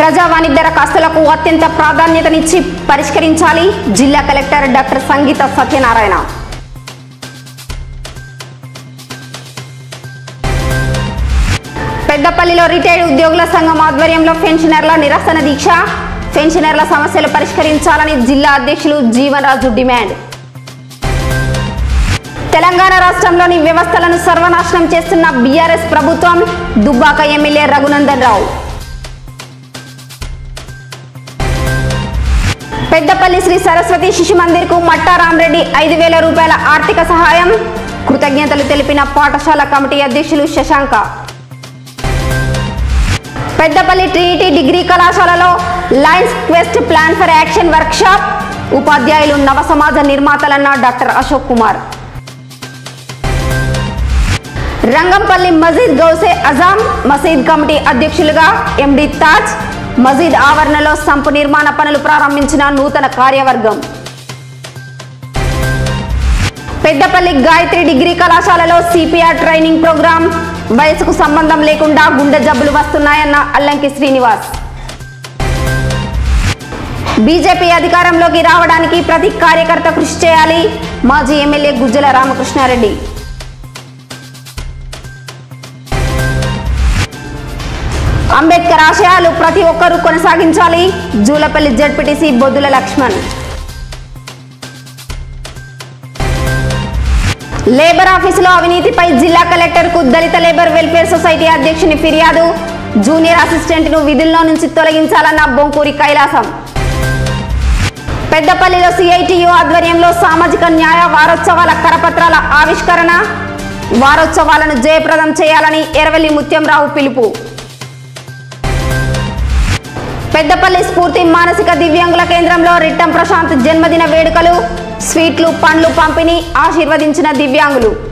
ప్రజా వాణిజ్య దరఖాస్తులకు అత్యంత ప్రాధాన్యతనిచ్చి పరిష్కరించాలి జిల్లా కలెక్టర్ డాక్టర్ సంగీత సత్యనారాయణ పెద్దపల్లిలో రిటైర్డ్ ఉద్యోగుల సంఘం ఆధ్వర్యంలో పెన్షనర్ల నిరసన దీక్ష పెన్షనర్ల సమస్యలు పరిష్కరించాలని జిల్లా అధ్యక్షులు జీవన్ రాజు డిమాండ్ తెలంగాణ రాష్ట్రంలోని వ్యవస్థలను సర్వనాశనం చేస్తున్న బీఆర్ఎస్ ప్రభుత్వం దుబ్బాక ఎమ్మెల్యే రఘునందన్ రావు పెద్దపల్లి శ్రీ సరస్వతి శిశు మందిర్ కు మట్టా రామరెడ్డి ఐదు వేల రూపాయల ఆర్థిక సహాయం కృతజ్ఞతలు తెలిపిన పాఠశాల కమిటీ అధ్యక్షులు శశాంక పెద్దపల్లి ట్రినిటీ డిగ్రీ కళాశాలలో lions quest plan for action workshop ఉపాధ్యాయులు నవ సమాజ నిర్మాతలన్న డాక్టర్ అశోక్ కుమార్ రంగంపల్లి మజీద్ గౌసే అజాం మసీద్ కమిటీ అధ్యక్షులుగా ఎండి తాజ్ మజీద్ ఆవరణలో సంపు నిర్మాణ పనులు ప్రారంభించిన నూతన కార్యవర్గం పెద్దపల్లి గాయత్రి డిగ్రీ కళాశాలలో సిపిఆర్ ట్రైనింగ్ ప్రోగ్రాం వయసుకు సంబంధం లేకుండా గుండె జబ్బులు వస్తున్నాయన్న అల్లంకి శ్రీనివాస్ బీజేపీ అధికారంలోకి రావడానికి ప్రతి కార్యకర్త కృషి చేయాలి మాజీ ఎమ్మెల్యే గుజ్జల రామకృష్ణారెడ్డి అంబేద్కర్ ఆశయాలు ప్రతి ఒక్కరూ కొనసాగించాలి జూలపల్లి జడ్పీటీసీ బొద్దుల లక్ష్మణ్ లేబర్ ఆఫీసులో అవినీతిపై జిల్లా కలెక్టర్ కు దళిత లేబర్ వెల్ఫేర్ సొసైటీ అధ్యక్షుని ఫిర్యాదు జూనియర్ అసిస్టెంట్ ను విధుల్లో నుంచి తొలగించాలన్న బొంకూరి కైలాసం పెద్దపల్లిలో సిఐటియు ఆధ్వర్యంలో సామాజిక న్యాయ వారోత్సవాల కరపత్రాల ఆవిష్కరణ వారోత్సవాలను జయప్రదం చేయాలని ఎరవెల్లి ముత్యంరావు పిలుపు పెద్దపల్లి స్ఫూర్తి మానసిక దివ్యాంగుల కేంద్రంలో రిట్టం ప్రశాంత్ జన్మదిన వేడుకలు స్వీట్లు పండ్లు పంపిణీ ఆశీర్వదించిన దివ్యాంగులు